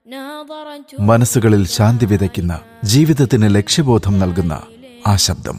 മനസ്സുകളിൽ ശാന്തി വിതയ്ക്കുന്ന ജീവിതത്തിന് ലക്ഷ്യബോധം നൽകുന്ന ആ ശബ്ദം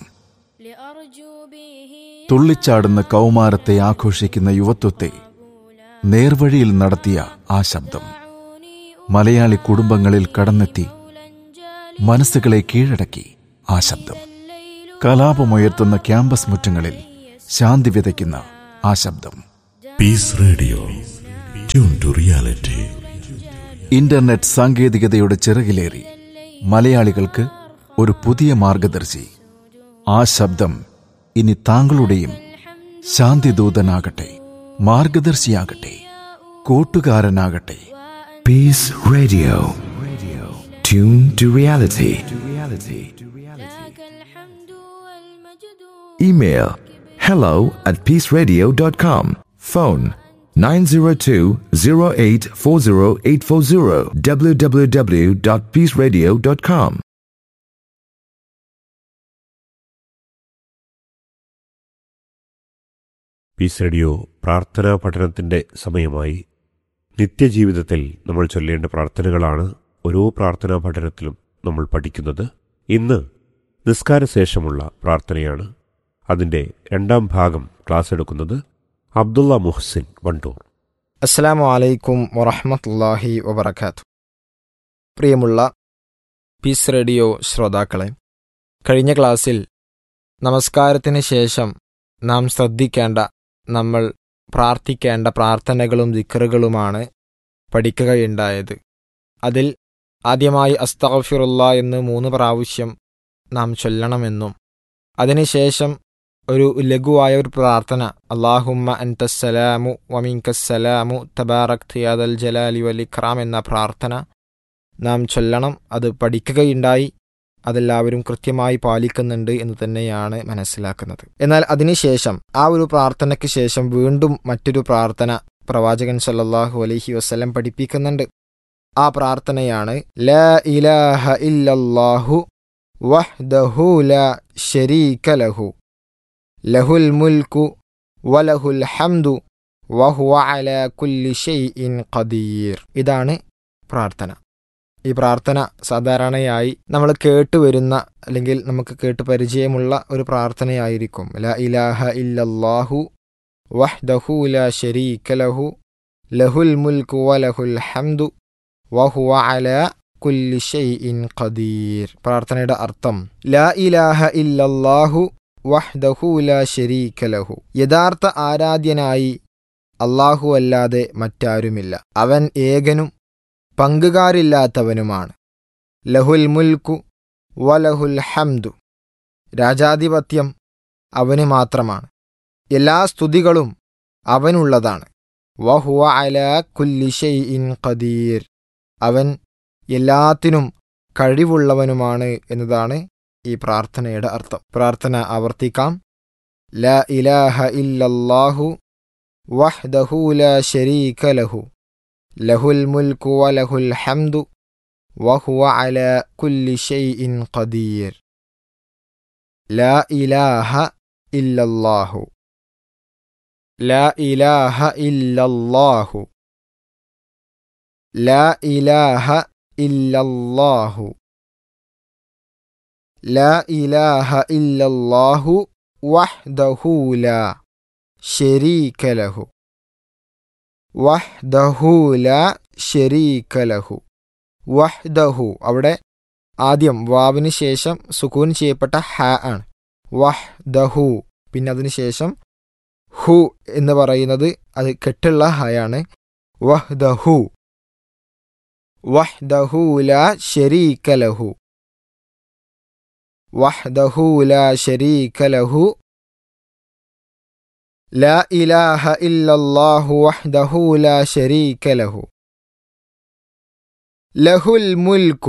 തുള്ളിച്ചാടുന്ന കൗമാരത്തെ ആഘോഷിക്കുന്ന യുവത്വത്തെ നേർവഴിയിൽ നടത്തിയ ആ ശബ്ദം മലയാളി കുടുംബങ്ങളിൽ കടന്നെത്തി മനസ്സുകളെ കീഴടക്കി ആ ശബ്ദം കലാപമുയർത്തുന്ന ക്യാമ്പസ് മുറ്റങ്ങളിൽ ശാന്തി വിതയ്ക്കുന്ന ആ ശബ്ദം peace radio tune to reality internet സാങ്കേതികതയുടെ ചിറകിലേറി മലയാളികൾക്ക് ഒരു പുതിയ മാർഗദർശി ആ ശബ്ദം ഇനി താങ്കളുടെയും ശാന്തിദൂതനാകട്ടെ മാർഗദർശിയാകട്ടെ കൂട്ടുകാരനാകട്ടെ Peace Radio. Tune to reality. Email hello at peaceradio.com. Phone 902-0840840 www.peaceradio.com. Peace radio പ്രാർത്ഥനാ പഠനത്തിൻ്റെ സമയമായി നിത്യജീവിതത്തിൽ നമ്മൾ ചൊല്ലേണ്ട പ്രാർത്ഥനകളാണ് ഓരോ പ്രാർത്ഥനാ പഠനത്തിലും നമ്മൾ പഠിക്കുന്നത് ഇന്ന് നിസ്കാരശേഷമുള്ള പ്രാർത്ഥനയാണ് അതിൻ്റെ രണ്ടാം ഭാഗം ക്ലാസ് എടുക്കുന്നത് അബ്ദുള്ള മുഹ്സിൻ വണ്ടൂർ അസ്സലാമു അലൈക്കും വറഹമത്തല്ലാഹി വബർക്കാത്തു പ്രിയമുള്ള പീസ് റേഡിയോ ശ്രോതാക്കളെ കഴിഞ്ഞ ക്ലാസ്സിൽ നമസ്കാരത്തിന് ശേഷം നാം ശ്രദ്ധിക്കേണ്ട നമ്മൾ പ്രാർത്ഥിക്കേണ്ട പ്രാർത്ഥനകളും ദിക്കറുകളുമാണ് പഠിക്കുകയുണ്ടായത് അതിൽ ആദ്യമായി അസ്തഗഫിറുള്ള എന്ന് മൂന്ന് പ്രാവശ്യം നാം ചൊല്ലണമെന്നും അതിനുശേഷം ഒരു ലഘുവായ ഒരു പ്രാർത്ഥന അള്ളാഹുമ്മ അൻതസ്സലാമു വമിങ്കസ്സലാമു തബാറക് തിയാദൽ ജലാലി വലിക്രാം എന്ന പ്രാർത്ഥന നാം ചൊല്ലണം അത് പഠിക്കുകയുണ്ടായി അതെല്ലാവരും കൃത്യമായി പാലിക്കുന്നുണ്ട് എന്ന് തന്നെയാണ് മനസ്സിലാക്കുന്നത് എന്നാൽ അതിനുശേഷം ആ ഒരു പ്രാർത്ഥനയ്ക്ക് ശേഷം വീണ്ടും മറ്റൊരു പ്രാർത്ഥന പ്രവാചകൻ സല്ലല്ലാഹു അലൈഹി വസ്ലം പഠിപ്പിക്കുന്നുണ്ട് ആ പ്രാർത്ഥനയാണ് ലാ ഇലാഹ ഇല്ലല്ലാഹു വഹ്ദഹു ലാ ശരീക ലഹു ലഹുൽ മുൽക്കു വലഹുൽ ഹംദു വഹുവ അല കുല്ലി ഷൈഇൻ ഖദീർ ഇതാണ് പ്രാർത്ഥന ഈ പ്രാർത്ഥന സാധാരണയായി നമ്മൾ കേട്ടുവരുന്ന അല്ലെങ്കിൽ നമുക്ക് കേട്ട് പരിചയമുള്ള ഒരു പ്രാർത്ഥനയായിരിക്കും ല ഇലാഹ ഇല്ലല്ലാഹു വഹ്ദഹു ലാ ശരീക ലഹു ലഹുൽ മുൽക്കു വലഹുൽ ഹംദു വഹുവ അല കുല്ലി ഷൈഇൻ ഖദീർ പ്രാർത്ഥനയുടെ അർത്ഥം ലാ ഇലാഹ ഇല്ലല്ലാഹു വഹ്ദഹു ലാ ശരീക ലഹു യഥാർത്ഥ ആരാധ്യനായി അല്ലാഹു അല്ലാതെ മറ്റാരുമില്ല അവൻ ഏകനും പങ്കുകാരില്ലാത്തവനുമാണ് ലഹുൽ മുൽക്കു വലഹുൽ ഹംദു രാജാധിപത്യം അവന് മാത്രമാണ് എല്ലാ സ്തുതികളും അവനുള്ളതാണ് വഹുവ അല കുല്ലി ഷൈഇൻ ഖദീർ അവൻ എല്ലാത്തിനും കഴിവുള്ളവനുമാണ് എന്നതാണ് ഈ പ്രാർത്ഥനയുടെ അർത്ഥം പ്രാർത്ഥന ആവർത്തിക്കാം ല ഇലാഹ ഇല്ലല്ലാഹു വഹ്ദഹു ലാ ശരീക ലഹു ലഹുൽ മുൽക്കു വലഹുൽ ഹംദു വഹുവ അല കുല്ലി ഷൈഇൻ ഖദീർ ലാ ഇലാഹ ഇല്ലല്ലാഹു ലാ ഇലാഹ ഇല്ലല്ലാഹു ലാ ഇലാഹ ഇല്ലല്ലാഹു لا إله إلا الله وحده لا شريك له وحده لا شريك له وحده അവിടെ ആദ്യം വാവിന് ശേഷം സുക്കൂൻ ചെയ്യപ്പെട്ട ഹ ആണ് വഹ്ദഹു പിന്നെ അതിന് ശേഷം ഹു എന്ന് പറയുന്നത് അത് കെട്ടുള്ള ഹയാണ് വഹ്ദഹു വഹ്ദഹു ലാ ശരീക ലഹു وحده لا شريك له لا إله إلا الله وحده لا شريك له له الملك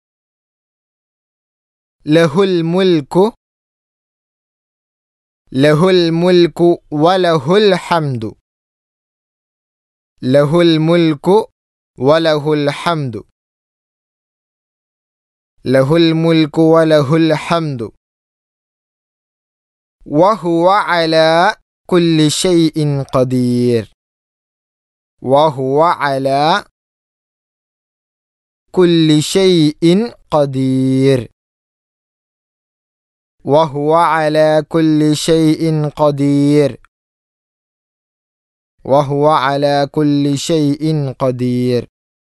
له الملك له الملك وله الحمد له الملك وله الحمد له الملك وله الحمد وهو على كل شيء قدير وهو على كل شيء قدير وهو على كل شيء قدير وهو على كل شيء قدير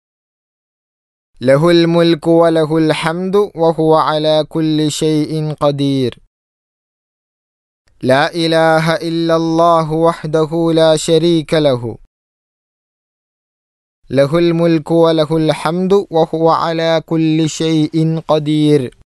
له الملك وله الحمد وهو على كل شيء قدير لا إله إلا الله وحده لا شريك له له الملك وله الحمد وهو على كل شيء قدير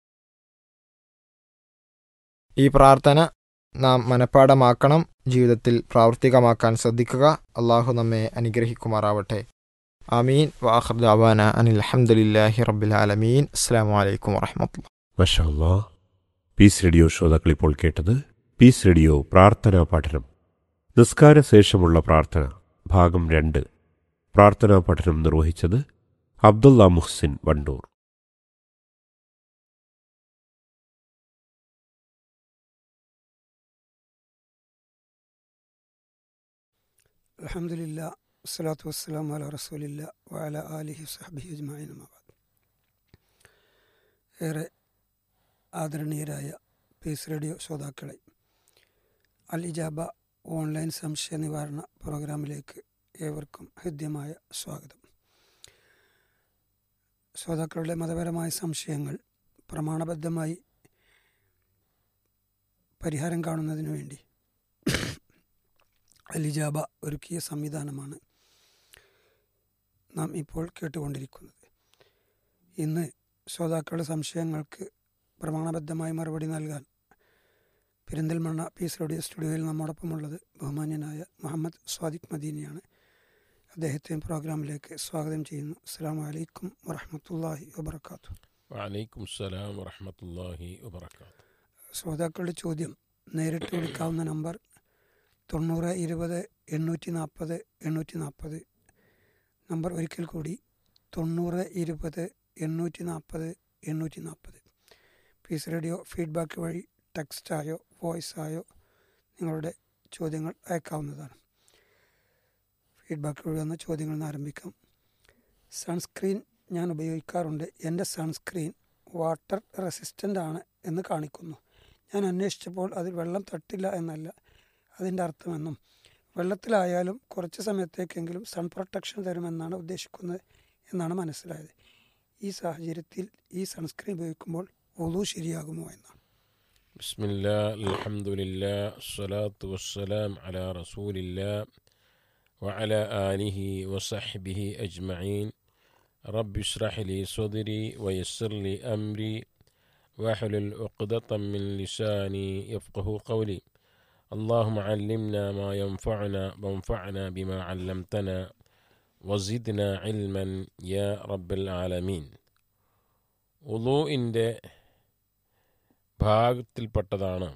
ഈ പ്രാർത്ഥന നാം മനഃപ്പാടമാക്കണം ജീവിതത്തിൽ പ്രാവർത്തികമാക്കാൻ ശ്രദ്ധിക്കുക അള്ളാഹു നമ്മെ അനുഗ്രഹിക്കുമാറാവട്ടെ ആമീൻ വാഹർ ദാവാന അനിൽ അഹമ്മദില്ലാഹി റബ്ബിൽ ആലമീൻ അസ്സാം വലൈക്കും വാഹമത്തുള്ള മഷാല്ലാ പീസ് റേഡിയോ ശ്രോതാക്കൾ ഇപ്പോൾ കേട്ടത് പീസ് റേഡിയോ പ്രാർത്ഥനാ പഠനം നിസ്കാര ശേഷമുള്ള പ്രാർത്ഥന ഭാഗം രണ്ട് പ്രാർത്ഥനാ പഠനം നിർവഹിച്ചത് അബ്ദുള്ള മുഹ്സിൻ വണ്ടൂർ അലഹമില്ല വസ്സലാത്തു വസ്സലാം അല റസൂലില്ല വഅല ആലിഹി സഹബി അജ്മായിൻ അമാബാദ് ഏറെ ആദരണീയരായ പീസ് റേഡിയോ ശ്രോതാക്കളെ അൽ ഇജാബ ഓൺലൈൻ സംശയ നിവാരണ പ്രോഗ്രാമിലേക്ക് ഏവർക്കും ഹൃദ്യമായ സ്വാഗതം ശ്രോതാക്കളുടെ മതപരമായ സംശയങ്ങൾ പ്രമാണബദ്ധമായി പരിഹാരം കാണുന്നതിനു വേണ്ടി അലിജാബ ഒരുക്കിയ സംവിധാനമാണ് നാം ഇപ്പോൾ കേട്ടുകൊണ്ടിരിക്കുന്നത് ഇന്ന് ശ്രോതാക്കളുടെ സംശയങ്ങൾക്ക് പ്രമാണബദ്ധമായി മറുപടി നൽകാൻ പെരിന്തൽമണ്ണ പീസ് റേഡിയോ സ്റ്റുഡിയോയിൽ നമ്മോടൊപ്പമുള്ളത് ബഹുമാന്യനായ മുഹമ്മദ് സ്വാദിഖ് മദീനിയാണ് അദ്ദേഹത്തെ പ്രോഗ്രാമിലേക്ക് സ്വാഗതം ചെയ്യുന്നു അസ്സാം വലൈക്കും വറഹമത്തല്ലാഹി വബർക്കാത്തു വലൈക്കും സ്സലാം വറഹമത്തല്ലാഹി വബർക്കാത്തു ശ്രോതാക്കളുടെ ചോദ്യം നേരിട്ട് വിളിക്കാവുന്ന നമ്പർ തൊണ്ണൂറ് ഇരുപത് എണ്ണൂറ്റി നാൽപ്പത് എണ്ണൂറ്റി നാൽപ്പത് നമ്പർ ഒരിക്കൽ കൂടി തൊണ്ണൂറ് ഇരുപത് എണ്ണൂറ്റി നാൽപ്പത് എണ്ണൂറ്റി നാൽപ്പത് പീസ് റേഡിയോ ഫീഡ്ബാക്ക് വഴി ടെക്സ്റ്റായോ വോയിസായോ നിങ്ങളുടെ ചോദ്യങ്ങൾ അയക്കാവുന്നതാണ് ഫീഡ്ബാക്ക് വഴി വന്ന ചോദ്യങ്ങളിൽ നിന്ന് ആരംഭിക്കാം സൺസ്ക്രീൻ ഞാൻ ഉപയോഗിക്കാറുണ്ട് എൻ്റെ സൺസ്ക്രീൻ വാട്ടർ റെസിസ്റ്റൻ്റ് ആണ് എന്ന് കാണിക്കുന്നു ഞാൻ അന്വേഷിച്ചപ്പോൾ അതിൽ വെള്ളം തട്ടില്ല എന്നല്ല അതിൻ്റെ അർത്ഥമെന്നും വെള്ളത്തിലായാലും കുറച്ച് സമയത്തേക്കെങ്കിലും സൺ പ്രൊട്ടക്ഷൻ തരുമെന്നാണ് ഉദ്ദേശിക്കുന്നത് എന്നാണ് മനസ്സിലായത് ഈ സാഹചര്യത്തിൽ ഈ സൺസ്ക്രീൻ ഉപയോഗിക്കുമ്പോൾ ഒതു ശരിയാകുമോ എന്നാണ് ബിസ്മില്ലാ അൽഹംദുലില്ലാ അസ്സലാത്തു വസ്സലാം അലാ റസൂലില്ലാ وعلى آله وصحبه أجمعين رب اشرح لي صدري ويسر لي أمري واحلل عقدة من لساني يفقه قولي اللهم علمنا ما ينفعنا وانفعنا بما علمتنا وزدنا علما يا رب العالمين ഉളൂഇൻ്റെ ഭാഗത്തിൽപ്പെട്ടതാണ്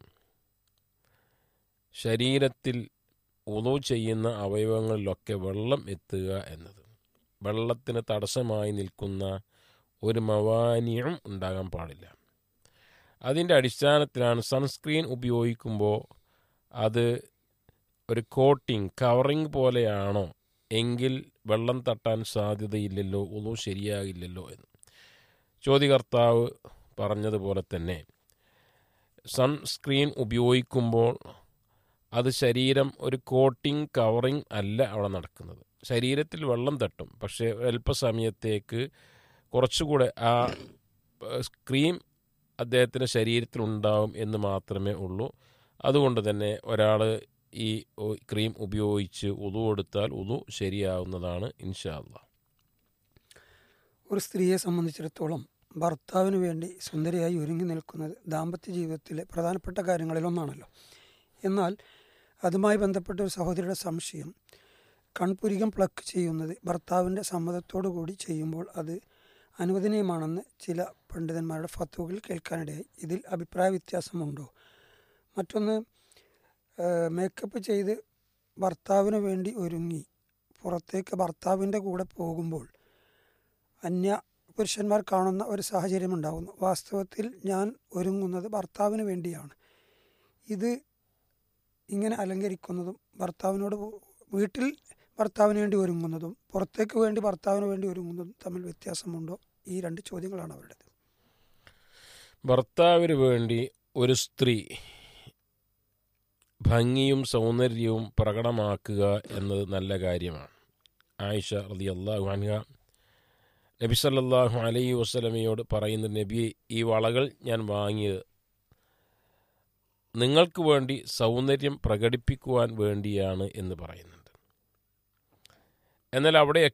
ശരീരത്തിൽ ഉളു ചെയ്യുന്ന അവയവങ്ങളിലൊക്കെ വെള്ളം എത്തുക എന്നത് വെള്ളത്തിന് തടസ്സമായി നിൽക്കുന്ന ഒരു മവാനിയും ഉണ്ടാകാൻ പാടില്ല അതിൻ്റെ അടിസ്ഥാനത്തിലാണ് സൺസ്ക്രീൻ ഉപയോഗിക്കുമ്പോൾ അത് ഒരു കോട്ടിംഗ് കവറിങ് പോലെയാണോ എങ്കിൽ വെള്ളം തട്ടാൻ സാധ്യതയില്ലല്ലോ ഒന്നും ശരിയാകില്ലല്ലോ എന്ന് ചോദ്യകർത്താവ് പറഞ്ഞതുപോലെ തന്നെ സൺസ്ക്രീൻ ഉപയോഗിക്കുമ്പോൾ അത് ശരീരം ഒരു കോട്ടിംഗ് കവറിങ് അല്ല അവിടെ നടക്കുന്നത് ശരീരത്തിൽ വെള്ളം തട്ടും പക്ഷേ അല്പസമയത്തേക്ക് കുറച്ചുകൂടെ ആ ക്രീം അദ്ദേഹത്തിൻ്റെ ശരീരത്തിലുണ്ടാവും എന്ന് മാത്രമേ ഉള്ളൂ അതുകൊണ്ട് തന്നെ ഒരാൾ ഈ ക്രീം ഉപയോഗിച്ച് ഉതു കൊടുത്താൽ ഉതു ശരിയാവുന്നതാണ് ഇൻഷാല്ല ഒരു സ്ത്രീയെ സംബന്ധിച്ചിടത്തോളം ഭർത്താവിന് വേണ്ടി സുന്ദരിയായി ഒരുങ്ങി നിൽക്കുന്നത് ദാമ്പത്യ ജീവിതത്തിലെ പ്രധാനപ്പെട്ട കാര്യങ്ങളിലൊന്നാണല്ലോ എന്നാൽ അതുമായി ബന്ധപ്പെട്ട ഒരു സഹോദരിയുടെ സംശയം കൺപുരികം പ്ലക്ക് ചെയ്യുന്നത് ഭർത്താവിൻ്റെ സമ്മതത്തോടു കൂടി ചെയ്യുമ്പോൾ അത് അനുവദനീയമാണെന്ന് ചില പണ്ഡിതന്മാരുടെ ഫത്തുകൾ കേൾക്കാനിടയായി ഇതിൽ അഭിപ്രായ വ്യത്യാസമുണ്ടോ മറ്റൊന്ന് മേക്കപ്പ് ചെയ്ത് ഭർത്താവിന് വേണ്ടി ഒരുങ്ങി പുറത്തേക്ക് ഭർത്താവിൻ്റെ കൂടെ പോകുമ്പോൾ അന്യ പുരുഷന്മാർ കാണുന്ന ഒരു സാഹചര്യം ഉണ്ടാകുന്നു വാസ്തവത്തിൽ ഞാൻ ഒരുങ്ങുന്നത് ഭർത്താവിന് വേണ്ടിയാണ് ഇത് ഇങ്ങനെ അലങ്കരിക്കുന്നതും ഭർത്താവിനോട് വീട്ടിൽ ഭർത്താവിന് വേണ്ടി ഒരുങ്ങുന്നതും പുറത്തേക്ക് വേണ്ടി ഭർത്താവിന് വേണ്ടി ഒരുങ്ങുന്നതും തമ്മിൽ വ്യത്യാസമുണ്ടോ ഈ രണ്ട് ചോദ്യങ്ങളാണ് അവരുടേത് ഭർത്താവിന് വേണ്ടി ഒരു സ്ത്രീ ഭംഗിയും സൗന്ദര്യവും പ്രകടമാക്കുക എന്നത് നല്ല കാര്യമാണ് ആയിഷ റതി അള്ളാഹു അൻഹ നബി സല്ലല്ലാഹു അലൈഹി വസ്ലമയോട് പറയുന്ന നബി ഈ വളകൾ ഞാൻ വാങ്ങിയത് നിങ്ങൾക്ക് വേണ്ടി സൗന്ദര്യം പ്രകടിപ്പിക്കുവാൻ വേണ്ടിയാണ് എന്ന് പറയുന്നുണ്ട് എന്നാൽ അവിടെ